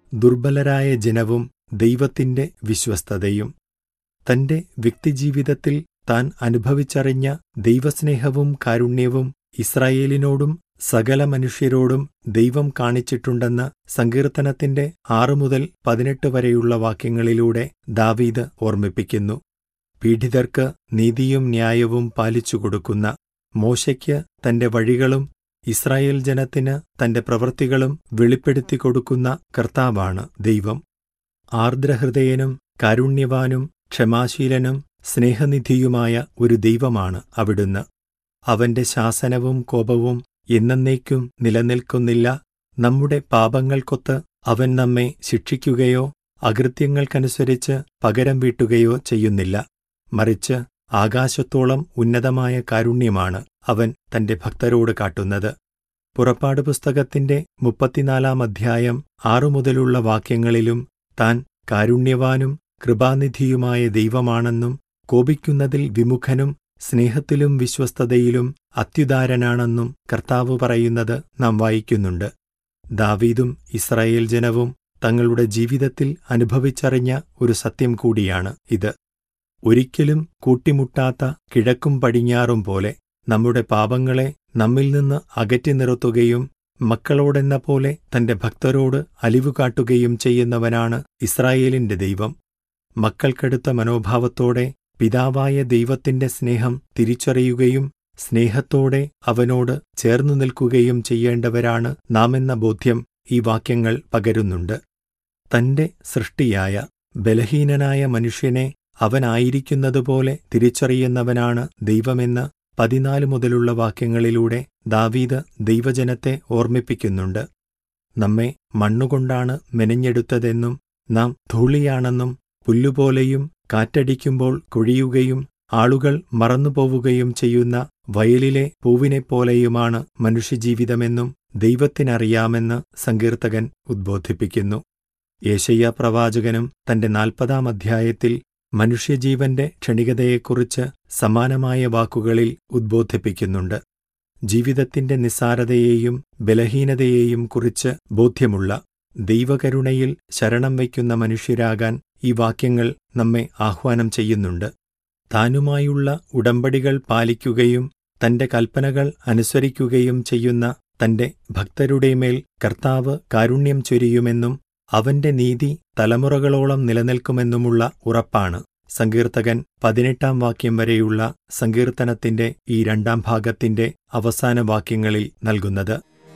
ദുർബലരായ ജനവും ദൈവത്തിന്റെ വിശ്വസ്തതയും തന്റെ വ്യക്തിജീവിതത്തിൽ താൻ അനുഭവിച്ചറിഞ്ഞ ദൈവസ്നേഹവും കാരുണ്യവും ഇസ്രായേലിനോടും സകല മനുഷ്യരോടും ദൈവം കാണിച്ചിട്ടുണ്ടെന്ന് സങ്കീർത്തനത്തിന്റെ ആറു മുതൽ പതിനെട്ട് വരെയുള്ള വാക്യങ്ങളിലൂടെ ദാവീദ് ഓർമ്മിപ്പിക്കുന്നു പീഡിതർക്ക് നീതിയും ന്യായവും പാലിച്ചുകൊടുക്കുന്ന മോശയ്ക്ക് തന്റെ വഴികളും ഇസ്രായേൽ ജനത്തിന് തന്റെ പ്രവൃത്തികളും വെളിപ്പെടുത്തിക്കൊടുക്കുന്ന കർത്താവാണ് ദൈവം ആർദ്രഹൃദയനും കാരുണ്യവാനും ക്ഷമാശീലനും സ്നേഹനിധിയുമായ ഒരു ദൈവമാണ് അവിടുന്ന് അവന്റെ ശാസനവും കോപവും എന്നേക്കും നിലനിൽക്കുന്നില്ല നമ്മുടെ പാപങ്ങൾക്കൊത്ത് അവൻ നമ്മെ ശിക്ഷിക്കുകയോ അകൃത്യങ്ങൾക്കനുസരിച്ച് പകരം വീട്ടുകയോ ചെയ്യുന്നില്ല മറിച്ച് ആകാശത്തോളം ഉന്നതമായ കാരുണ്യമാണ് അവൻ തന്റെ ഭക്തരോട് കാട്ടുന്നത് പുറപ്പാട് പുസ്തകത്തിന്റെ മുപ്പത്തിനാലാം അധ്യായം ആറു മുതലുള്ള വാക്യങ്ങളിലും താൻ കാരുണ്യവാനും കൃപാനിധിയുമായ ദൈവമാണെന്നും കോപിക്കുന്നതിൽ വിമുഖനും സ്നേഹത്തിലും വിശ്വസ്തതയിലും അത്യുദാരനാണെന്നും കർത്താവ് പറയുന്നത് നാം വായിക്കുന്നുണ്ട് ദാവീദും ഇസ്രായേൽ ജനവും തങ്ങളുടെ ജീവിതത്തിൽ അനുഭവിച്ചറിഞ്ഞ ഒരു സത്യം കൂടിയാണ് ഇത് ഒരിക്കലും കൂട്ടിമുട്ടാത്ത കിഴക്കും പടിഞ്ഞാറും പോലെ നമ്മുടെ പാപങ്ങളെ നമ്മിൽ നിന്ന് അകറ്റി നിർത്തുകയും മക്കളോടെന്ന പോലെ തന്റെ ഭക്തരോട് അലിവു കാട്ടുകയും ചെയ്യുന്നവനാണ് ഇസ്രായേലിന്റെ ദൈവം മക്കൾക്കടുത്ത മനോഭാവത്തോടെ പിതാവായ ദൈവത്തിന്റെ സ്നേഹം തിരിച്ചറിയുകയും സ്നേഹത്തോടെ അവനോട് ചേർന്നു നിൽക്കുകയും ചെയ്യേണ്ടവരാണ് നാമെന്ന ബോധ്യം ഈ വാക്യങ്ങൾ പകരുന്നുണ്ട് തന്റെ സൃഷ്ടിയായ ബലഹീനനായ മനുഷ്യനെ അവനായിരിക്കുന്നതുപോലെ തിരിച്ചറിയുന്നവനാണ് ദൈവമെന്ന് പതിനാല് മുതലുള്ള വാക്യങ്ങളിലൂടെ ദാവീദ് ദൈവജനത്തെ ഓർമ്മിപ്പിക്കുന്നുണ്ട് നമ്മെ മണ്ണുകൊണ്ടാണ് മെനഞ്ഞെടുത്തതെന്നും നാം ധൂളിയാണെന്നും പുല്ലുപോലെയും കാറ്റടിക്കുമ്പോൾ കൊഴിയുകയും ആളുകൾ മറന്നുപോവുകയും ചെയ്യുന്ന വയലിലെ പൂവിനെപ്പോലെയുമാണ് മനുഷ്യജീവിതമെന്നും ദൈവത്തിനറിയാമെന്ന് സങ്കീർത്തകൻ ഉദ്ബോധിപ്പിക്കുന്നു യേശയ്യ പ്രവാചകനും തന്റെ നാൽപ്പതാം അധ്യായത്തിൽ മനുഷ്യജീവന്റെ ക്ഷണികതയെക്കുറിച്ച് സമാനമായ വാക്കുകളിൽ ഉദ്ബോധിപ്പിക്കുന്നുണ്ട് ജീവിതത്തിന്റെ നിസ്സാരതയെയും ബലഹീനതയെയും കുറിച്ച് ബോധ്യമുള്ള ദൈവകരുണയിൽ ശരണം വയ്ക്കുന്ന മനുഷ്യരാകാൻ ഈ വാക്യങ്ങൾ നമ്മെ ആഹ്വാനം ചെയ്യുന്നുണ്ട് താനുമായുള്ള ഉടമ്പടികൾ പാലിക്കുകയും തന്റെ കൽപ്പനകൾ അനുസരിക്കുകയും ചെയ്യുന്ന തന്റെ ഭക്തരുടെ മേൽ കർത്താവ് കാരുണ്യം ചൊരിയുമെന്നും അവന്റെ നീതി തലമുറകളോളം നിലനിൽക്കുമെന്നുമുള്ള ഉറപ്പാണ് സങ്കീർത്തകൻ പതിനെട്ടാം വാക്യം വരെയുള്ള സങ്കീർത്തനത്തിന്റെ ഈ രണ്ടാം ഭാഗത്തിന്റെ അവസാന വാക്യങ്ങളിൽ നൽകുന്നത്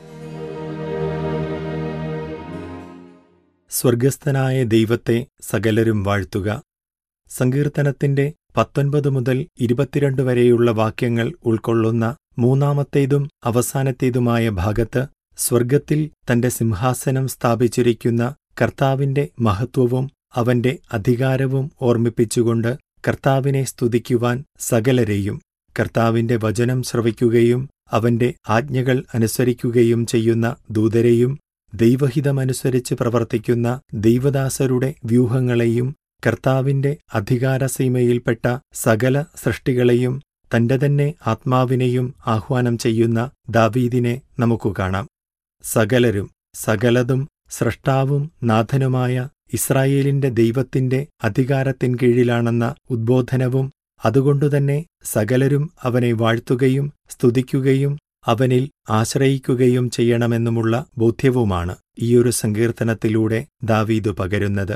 സ്വർഗസ്ഥനായ ദൈവത്തെ സകലരും വാഴ്ത്തുക സങ്കീർത്തനത്തിന്റെ പത്തൊൻപത് മുതൽ ഇരുപത്തിരണ്ട് വരെയുള്ള വാക്യങ്ങൾ ഉൾക്കൊള്ളുന്ന മൂന്നാമത്തേതും അവസാനത്തേതുമായ ഭാഗത്ത് സ്വർഗത്തിൽ തന്റെ സിംഹാസനം സ്ഥാപിച്ചിരിക്കുന്ന കർത്താവിന്റെ മഹത്വവും അവന്റെ അധികാരവും ഓർമ്മിപ്പിച്ചുകൊണ്ട് കർത്താവിനെ സ്തുതിക്കുവാൻ സകലരെയും കർത്താവിന്റെ വചനം ശ്രവിക്കുകയും അവന്റെ ആജ്ഞകൾ അനുസരിക്കുകയും ചെയ്യുന്ന ദൂതരെയും ദൈവഹിതമനുസരിച്ച് പ്രവർത്തിക്കുന്ന ദൈവദാസരുടെ വ്യൂഹങ്ങളെയും കർത്താവിന്റെ അധികാരസീമയിൽപ്പെട്ട സകല സൃഷ്ടികളെയും തന്റെ തന്നെ ആത്മാവിനെയും ആഹ്വാനം ചെയ്യുന്ന ദാവീദിനെ നമുക്കു കാണാം സകലരും സകലതും സ്രഷ്ടാവും നാഥനുമായ ഇസ്രായേലിന്റെ ദൈവത്തിന്റെ അധികാരത്തിൻ കീഴിലാണെന്ന ഉദ്ബോധനവും അതുകൊണ്ടുതന്നെ സകലരും അവനെ വാഴ്ത്തുകയും സ്തുതിക്കുകയും അവനിൽ ആശ്രയിക്കുകയും ചെയ്യണമെന്നുമുള്ള ബോധ്യവുമാണ് ഈയൊരു സങ്കീർത്തനത്തിലൂടെ ദാവീദ് പകരുന്നത്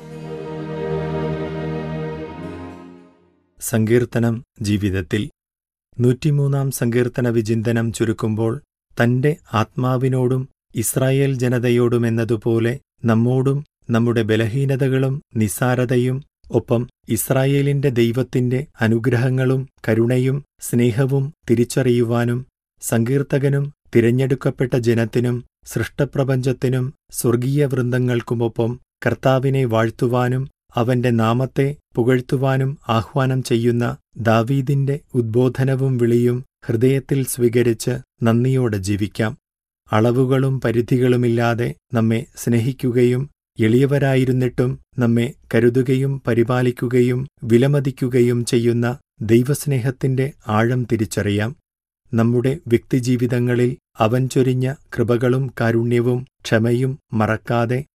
സങ്കീർത്തനം ജീവിതത്തിൽ നൂറ്റിമൂന്നാം സങ്കീർത്തന വിചിന്തനം ചുരുക്കുമ്പോൾ തന്റെ ആത്മാവിനോടും ഇസ്രായേൽ ജനതയോടുമെന്നതുപോലെ നമ്മോടും നമ്മുടെ ബലഹീനതകളും നിസ്സാരതയും ഒപ്പം ഇസ്രായേലിന്റെ ദൈവത്തിന്റെ അനുഗ്രഹങ്ങളും കരുണയും സ്നേഹവും തിരിച്ചറിയുവാനും സങ്കീർത്തകനും തിരഞ്ഞെടുക്കപ്പെട്ട ജനത്തിനും സൃഷ്ടപ്രപഞ്ചത്തിനും സ്വർഗീയ വൃന്ദങ്ങൾക്കുമൊപ്പം കർത്താവിനെ വാഴ്ത്തുവാനും അവന്റെ നാമത്തെ പുകഴ്ത്തുവാനും ആഹ്വാനം ചെയ്യുന്ന ദാവീദിന്റെ ഉദ്ബോധനവും വിളിയും ഹൃദയത്തിൽ സ്വീകരിച്ച് നന്ദിയോടെ ജീവിക്കാം അളവുകളും പരിധികളുമില്ലാതെ നമ്മെ സ്നേഹിക്കുകയും എളിയവരായിരുന്നിട്ടും നമ്മെ കരുതുകയും പരിപാലിക്കുകയും വിലമതിക്കുകയും ചെയ്യുന്ന ദൈവസ്നേഹത്തിന്റെ ആഴം തിരിച്ചറിയാം നമ്മുടെ വ്യക്തിജീവിതങ്ങളിൽ അവൻ ചൊരിഞ്ഞ കൃപകളും കാരുണ്യവും ക്ഷമയും മറക്കാതെ